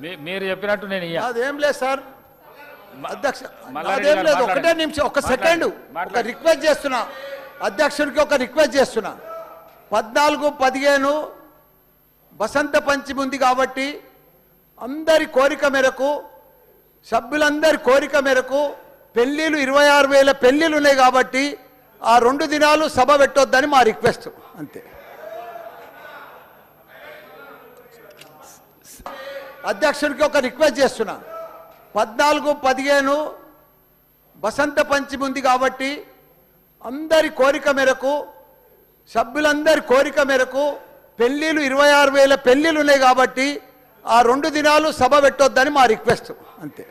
మీ- మీరు చెప్పినట్టు నేను ఇయ్య అదేం లేదు సార్ అధ్యక్ష మల్లారెడ్డి అదేం గారు లేదు మాట్లాడండి. ఒకటే నిమిషం ఒక మాట్లాడండి. సెకండ్ ఒక మాట్లాడండి. రిక్వెస్ట్ చేస్తున్నా అధ్యక్షుడికి ఒక రిక్వెస్ట్ చేస్తున్నా పద్నాలుగు పదిహేను వసంత పంచమి ఉంది కాబట్టి అందరి కోరిక మేరకు సభ్యులందరి కోరిక మేరకు పెళ్లిళ్ళు ఇరవై ఆరు వేల పెళ్లిళ్ళు ఉన్నాయి కాబట్టి ఆ రెండు దినాలు సభ పెట్టొద్దని మా రిక్వెస్ట్ అంతే అధ్యక్షుడికి ఒక రిక్వెస్ట్ చేస్తున్నా పద్నాలుగు పదిహేను వసంత పంచమి ఉంది కాబట్టి అందరి కోరిక మేరకు సభ్యులందరి కోరిక మేరకు పెళ్లిళ్ళు ఇరవై ఆరు వేల పెళ్లిళ్ళు ఉన్నాయి కాబట్టి ఆ రెండు దినాలు సభ పెట్టొద్దని మా రిక్వెస్ట్ అంతే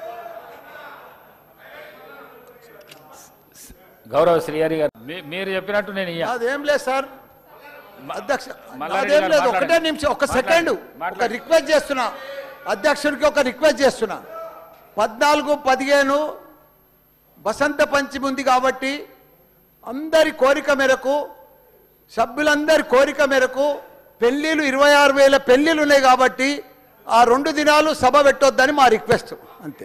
గౌరవ శ్రీహరి గారు మీ- మీరు చెప్పినట్టు నేను ఇయ్య అదేం లేదు సార్ అధ్యక్ష మల్లారెడ్డి అదేం గారు లేదు మాట్లాడండి. ఒకటే నిమిషం ఒక సెకండ్ ఒక మాట్లాడండి. రిక్వెస్ట్ చేస్తున్నా అధ్యక్షుడికి ఒక రిక్వెస్ట్ చేస్తున్నా పద్నాలుగు పదిహేను వసంత పంచమి ఉంది కాబట్టి అందరి కోరిక మేరకు సభ్యులందరి కోరిక మేరకు పెళ్లిళ్ళు ఇరవై ఆరు వేల పెళ్లిళ్ళు ఉన్నాయి కాబట్టి ఆ రెండు దినాలు సభ పెట్టొద్దని మా రిక్వెస్ట్ అంతే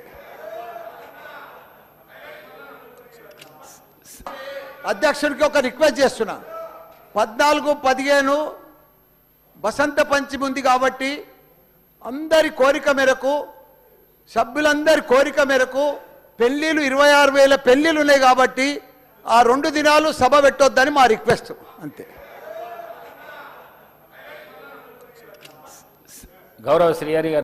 అధ్యక్షుడికి ఒక రిక్వెస్ట్ చేస్తున్నా పద్నాలుగు పదిహేను వసంత పంచమి ఉంది కాబట్టి అందరి కోరిక మేరకు సభ్యులందరి కోరిక మేరకు పెళ్లిళ్ళు ఇరవై ఆరు వేల పెళ్లిళ్ళు ఉన్నాయి కాబట్టి ఆ రెండు దినాలు సభ పెట్టొద్దని మా రిక్వెస్ట్ అంతే గౌరవ శ్రీహరి గారు